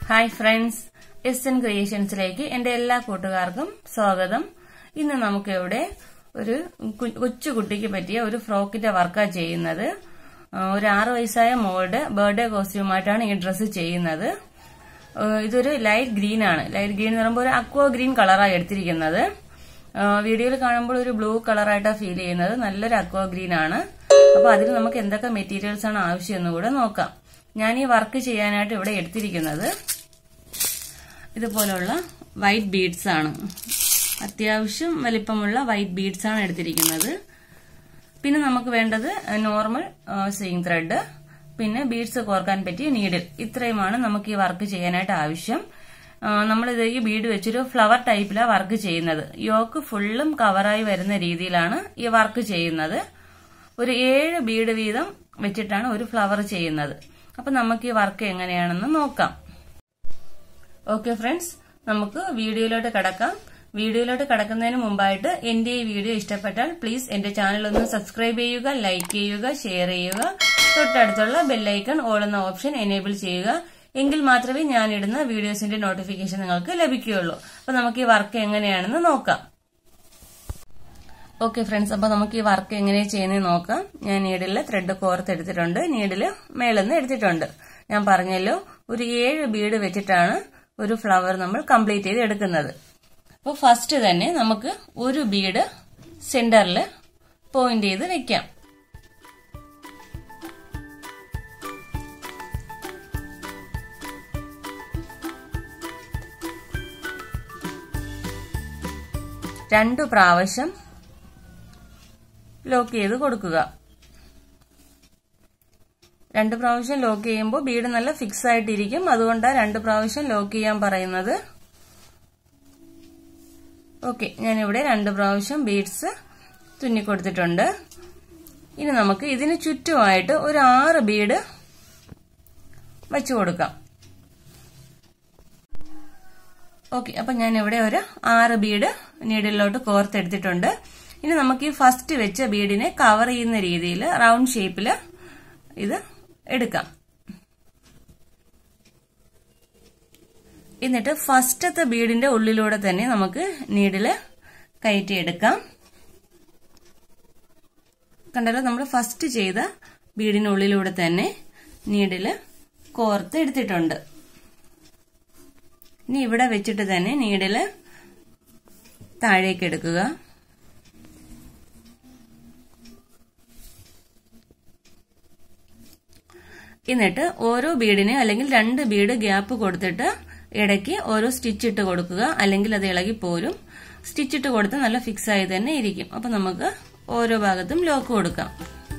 hi friends S N ക്രിയേഷൻസിലേക്ക് എന്റെ എല്ലാ കൂട്ടുകാർക്കും സ്വാഗതം ഇന്ന് നമുക്ക് ഇവിടെ ഒരു കു- കൊച്ചു കുട്ടിക്ക് പറ്റിയ ഒരു ഫ്രോക്കിന്റെ വർക്കാണ് ചെയ്യുന്നത് ആ, ഒരു ആറ് വയസ്സായ മോളുടെ ബർത്ത്ഡേ കോസ്റ്റ്യൂമായിട്ടാണ് ഈ ഡ്രസ്സ് ചെയ്യുന്നത് ആ, ഇതൊരു ലൈറ്റ് ഗ്രീൻ ആണ് ലൈറ്റ് ഗ്രീൻ എന്ന് പറയുമ്പോൾ ഒരു അക്വ ഗ്രീൻ കളറാണ് എടുത്തിരിക്കുന്നത് ആ, വീഡിയോയിൽ കാണുമ്പോൾ ഒരു ബ്ലൂ കളറായിട്ടാണ് ഫീൽ ചെയ്യുന്നത് നല്ലൊരു അക്വ ഗ്രീൻ ആണ് അപ്പൊ അതിന് നമുക്ക് എന്തൊക്കെ മെറ്റീരിയൽസ് ആണ് ആവശ്യം എന്ന് കൂടെ നോക്കാം ഞാൻ ഈ വർക്ക് ചെയ്യാനായിട്ട് ഇവിടെ എടുത്തിരിക്കുന്നത് ഇതുപോലുള്ള വൈറ്റ് ബീഡ്സ് ആണ് അത്യാവശ്യം വലിപ്പമുള്ള വൈറ്റ് ബീഡ്സ് ആണ് എടുത്തിരിക്കുന്നത് പിന്നെ നമുക്ക് വേണ്ടത് നോർമൽ സെയിം ത്രെഡ് പിന്നെ ബീഡ്സ് കോർക്കാൻ പറ്റിയ നീഡിൽ ഇത്രയുമാണ് നമുക്ക് ഈ വർക്ക് ചെയ്യാനായിട്ട് ആവശ്യം നമ്മൾ ഇത് ഈ ബീഡ് വെച്ചൊരു ഫ്ലവർ ടൈപ്പിലാണ് വർക്ക് ചെയ്യുന്നത് യോക്ക് ഫുള്ളും കവറായി വരുന്ന രീതിയിലാണ് ഈ വർക്ക് ചെയ്യുന്നത് ഒരു ഏഴ് ബീഡ് വീതം വെച്ചിട്ടാണ് ഒരു ഫ്ലവർ ചെയ്യുന്നത് അപ്പൊ നമുക്ക് ഈ വർക്ക് എങ്ങനെയാണെന്ന് നോക്കാം ഓക്കെ ഫ്രണ്ട്സ് നമുക്ക് വീഡിയോയിലോട്ട് കടക്കാം വീഡിയോയിലോട്ട് കടക്കുന്നതിന് മുമ്പായിട്ട് എന്റെ ഈ വീഡിയോ ഇഷ്ടപ്പെട്ടാൽ പ്ലീസ് എന്റെ ചാനൽ ഒന്ന് സബ്സ്ക്രൈബ് ചെയ്യുക ലൈക്ക് ചെയ്യുക ഷെയർ ചെയ്യുക തൊട്ടടുത്തുള്ള ബെല്ലൈക്കൺ ഓൾ എന്ന ഓപ്ഷൻ എനേബിൾ ചെയ്യുക എങ്കിൽ മാത്രമേ ഞാൻ ഇടുന്ന വീഡിയോസിന്റെ നോട്ടിഫിക്കേഷൻ നിങ്ങൾക്ക് ലഭിക്കുകയുള്ളൂ അപ്പൊ നമുക്ക് ഈ വർക്ക് എങ്ങനെയാണെന്ന് നോക്കാം ഓക്കെ ഫ്രണ്ട്സ് അപ്പൊ നമുക്ക് ഈ വർക്ക് എങ്ങനെ ചെയ്യുന്നത് നോക്കാം ഞാൻ നീഡില് ത്രെഡ് കോർത്തെടുത്തിട്ടുണ്ട് നീഡില് മേളിന്ന് എടുത്തിട്ടുണ്ട് ഞാൻ പറഞ്ഞല്ലോ ഒരു ഏഴ് ബീഡ് വെച്ചിട്ടാണ് ഒരു ഫ്ലവർ നമ്മൾ കംപ്ലീറ്റ് ചെയ്ത് എടുക്കുന്നത് അപ്പോൾ ഫസ്റ്റ് തന്നെ നമുക്ക് ഒരു ബീഡ് സെന്ററിൽ പോയിന്റ് ചെയ്ത് വെക്കാം രണ്ടു പ്രാവശ്യം ലോക്ക് ചെയ്ത് കൊടുക്കുക രണ്ട് പ്രാവശ്യം ലോക്ക് ചെയ്യുമ്പോൾ ബീഡ് നല്ല ഫിക്സ് ആയിട്ടിരിക്കും അതുകൊണ്ടാണ് രണ്ട് പ്രാവശ്യം ലോക്ക് ചെയ്യാൻ പറയുന്നത് ഓക്കെ ഞാനിവിടെ രണ്ട് പ്രാവശ്യം ബീഡ്സ് തുന്നിക്കൊടുത്തിട്ടുണ്ട് ഇനി നമുക്ക് ഇതിന് ചുറ്റുമായിട്ട് ഒരു ആറ് ബീഡ് വെച്ചു കൊടുക്കാം ഓക്കെ അപ്പൊ ഞാൻ ഇവിടെ ഒരു ആറ് ബീഡ് നീഡിലോട്ട് കോർത്തെടുത്തിട്ടുണ്ട് ഇനി നമുക്ക് ഈ ഫസ്റ്റ് വെച്ച ബീഡിനെ കവർ ചെയ്യുന്ന രീതിയിൽ റൗണ്ട് ഷേപ്പിൽ ഇത് എടുക്കാം എന്നിട്ട് ഫസ്റ്റത്തെ ബീഡിന്റെ ഉള്ളിലൂടെ തന്നെ നമുക്ക് നീഡില് കയറ്റിയെടുക്കാം കണ്ടല്ലോ നമ്മൾ ഫസ്റ്റ് ചെയ്ത ബീഡിനുള്ളിലൂടെ തന്നെ നീഡില് കോർത്ത് എടുത്തിട്ടുണ്ട് ഇനി ഇവിടെ വെച്ചിട്ട് തന്നെ നീഡില് താഴേക്ക് എടുക്കുക എന്നിട്ട് ഓരോ ബീഡിന് അല്ലെങ്കിൽ രണ്ട് ബീഡ് ഗ്യാപ്പ് കൊടുത്തിട്ട് ഇടയ്ക്ക് ഓരോ സ്റ്റിച്ച് ഇട്ട് കൊടുക്കുക അല്ലെങ്കിൽ അത് ഇളകി പോരും സ്റ്റിച്ച് ഇട്ട് കൊടുത്ത് നല്ല ഫിക്സ് ആയി തന്നെ ഇരിക്കും അപ്പൊ നമുക്ക് ഓരോ ഭാഗത്തും ലോക്ക് കൊടുക്കാം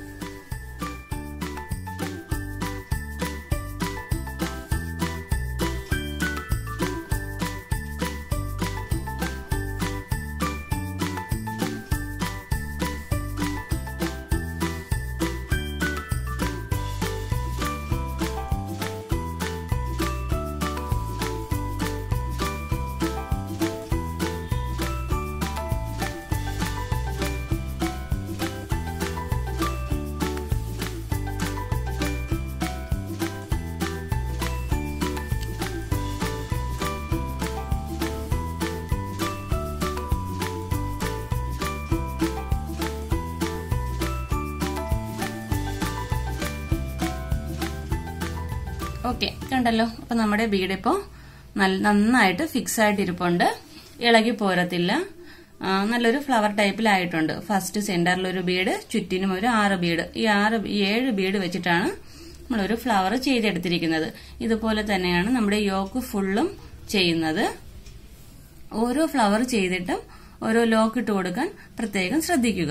ഓക്കെ കണ്ടല്ലോ അപ്പൊ നമ്മുടെ ബീഡ് ഇപ്പോ നന്നായിട്ട് ഫിക്സ് ആയിട്ട് ഇരിപ്പുണ്ട് ഇളകി പോരത്തില്ല ആ, നല്ലൊരു ഫ്ലവർ ടൈപ്പിലായിട്ടുണ്ട് ഫസ്റ്റ് സെന്ററിൽ ഒരു ബീഡ് ചുറ്റിനും ഒരു ആറ് ബീഡ് ഈ ആറ് ഈ ഏഴ് ബീഡ് വെച്ചിട്ടാണ് നമ്മളൊരു ഫ്ലവർ ചെയ്തെടുത്തിരിക്കുന്നത് ഇതുപോലെ തന്നെയാണ് നമ്മുടെ യോക്ക് ഫുള്ളും ചെയ്യുന്നത് ഓരോ ഫ്ലവർ ചെയ്തിട്ടും ഓരോ ലോക്ക് ഇട്ട് കൊടുക്കാൻ പ്രത്യേകം ശ്രദ്ധിക്കുക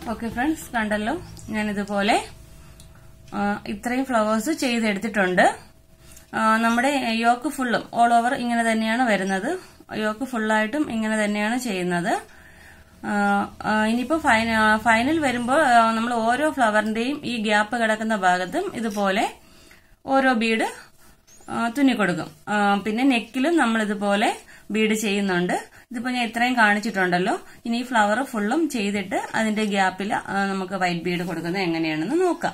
ഓക്കെ ഫ്രണ്ട്സ് കണ്ടല്ലോ ഞാൻ ഇതുപോലെ ആ, ഇത്രയും ഫ്ലവേഴ്സ് ചെയ്തെടുത്തിട്ടുണ്ട് ആ, നമ്മുടെ യോക്ക് ഫുള്ളും ഓൾ ഓവർ ഇങ്ങനെ തന്നെയാണ് വരുന്നത് യോക്ക് ഫുള്ളായിട്ടും ഇങ്ങനെ തന്നെയാണ് ചെയ്യുന്നത് ആ, ആ, ഇനിയിപ്പോ ഫൈന ഫൈനൽ വരുമ്പോൾ നമ്മൾ ഓരോ ഫ്ലവറിന്റെയും ഈ ഗ്യാപ്പ് കിടക്കുന്ന ഭാഗത്തും ഇതുപോലെ ഓരോ ബീഡ് തുന്നിക്കൊടുക്കും ആ, പിന്നെ നെക്കിലും നമ്മൾ ഇതുപോലെ ബീഡ് ചെയ്യുന്നുണ്ട് ഇതിപ്പോ ഞാൻ ഇത്രയും കാണിച്ചിട്ടുണ്ടല്ലോ ഇനി ഈ ഫ്ലവർ ഫുള്ളും ചെയ്തിട്ട് അതിന്റെ ഗ്യാപ്പിൽ നമുക്ക് വൈറ്റ് ബീഡ് കൊടുക്കുന്നത് എങ്ങനെയാണെന്ന് നോക്കാം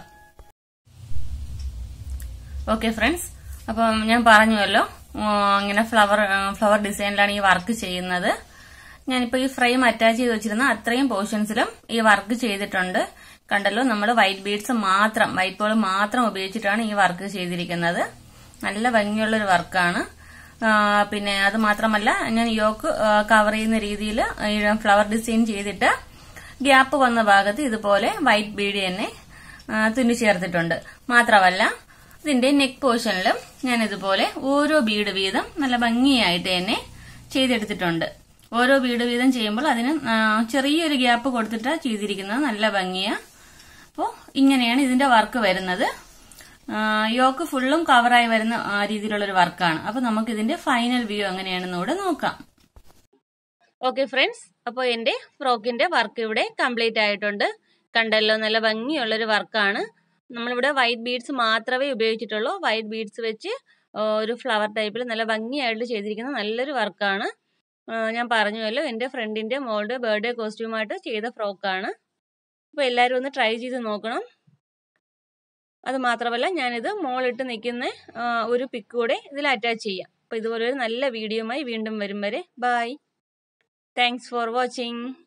ഓക്കെ ഫ്രണ്ട്സ് അപ്പം ഞാൻ പറഞ്ഞുവല്ലോ ആ, ഇങ്ങനെ ഫ്ലവർ ഫ്ലവർ ഡിസൈനിലാണ് ഈ വർക്ക് ചെയ്യുന്നത് ഞാനിപ്പോ ഈ ഫ്രെയിം അറ്റാച്ച് ചെയ്ത് വെച്ചിരുന്ന അത്രയും പോർഷൻസിലും ഈ വർക്ക് ചെയ്തിട്ടുണ്ട് കണ്ടല്ലോ നമ്മൾ വൈറ്റ് ബീഡ്സ് മാത്രം വൈറ്റ് ബോൾ മാത്രം ഉപയോഗിച്ചിട്ടാണ് ഈ വർക്ക് ചെയ്തിരിക്കുന്നത് നല്ല ഭംഗിയുള്ള ഒരു വർക്കാണ് പിന്നെ അത് മാത്രമല്ല ഞാൻ യോക്ക് കവർ ചെയ്യുന്ന രീതിയിൽ ഈ ഫ്ലവർ ഡിസൈൻ ചെയ്തിട്ട് ഗ്യാപ്പ് വന്ന ഭാഗത്ത് ഇതുപോലെ വൈറ്റ് ബീഡ് തന്നെ ആ, തുന്നി ചേർത്തിട്ടുണ്ട് മാത്രമല്ല ഇതിന്റെ നെക്ക് പോർഷനിലും ഞാൻ ഇതുപോലെ ഓരോ ബീഡ് വീതം നല്ല ഭംഗിയായിട്ട് തന്നെ ചെയ്തെടുത്തിട്ടുണ്ട് ഓരോ ബീഡ് വീതം ചെയ്യുമ്പോൾ അതിന് ആ, ചെറിയൊരു ഗ്യാപ്പ് കൊടുത്തിട്ടാണ് ചെയ്തിരിക്കുന്നത് നല്ല ഭംഗിയാ അപ്പോൾ ഇങ്ങനെയാണ് ഇതിന്റെ വർക്ക് വരുന്നത് ആ, യോക്ക് ഫുള്ളും കവറായി വരുന്ന ആ, രീതിയിലുള്ള ഒരു വർക്കാണ് അപ്പൊ നമുക്ക് ഇതിന്റെ ഫൈനൽ വ്യൂ എങ്ങനെയാണെന്ന് കൂടെ നോക്കാം ഓക്കെ ഫ്രണ്ട്സ് അപ്പോൾ എന്റെ ഫ്രോക്കിന്റെ വർക്ക് ഇവിടെ കംപ്ലീറ്റ് ആയിട്ടുണ്ട് കണ്ടല്ലോ നല്ല ഭംഗിയുള്ള ഒരു വർക്കാണ് നമ്മളിവിടെ വൈറ്റ് ബീഡ്സ് മാത്രമേ ഉപയോഗിച്ചിട്ടുള്ളൂ വൈറ്റ് ബീഡ്സ് വെച്ച് ആ, ഒരു ഫ്ലവർ ടൈപ്പിൽ നല്ല ഭംഗിയായിട്ട് ചെയ്തിരിക്കുന്ന നല്ലൊരു വർക്കാണ് ഞാൻ പറഞ്ഞുവല്ലോ എൻ്റെ ഫ്രണ്ടിന്റെ മോളുടെ ബർത്ത്ഡേ കോസ്റ്റ്യൂമായിട്ട് ചെയ്ത ഫ്രോക്കാണ് അപ്പോൾ എല്ലാവരും ഒന്ന് ട്രൈ ചെയ്ത് നോക്കണം അത് മാത്രമല്ല ഞാനിത് മോളിട്ട് നിൽക്കുന്ന ആ, ഒരു പിക്ക് കൂടെ ഇതിൽ അറ്റാച്ച് ചെയ്യാം അപ്പോൾ ഇതുപോലെ ഒരു നല്ല വീഡിയോയുമായി വീണ്ടും വരും വരെ ബൈ താങ്ക്സ് ഫോർ വാച്ചിങ്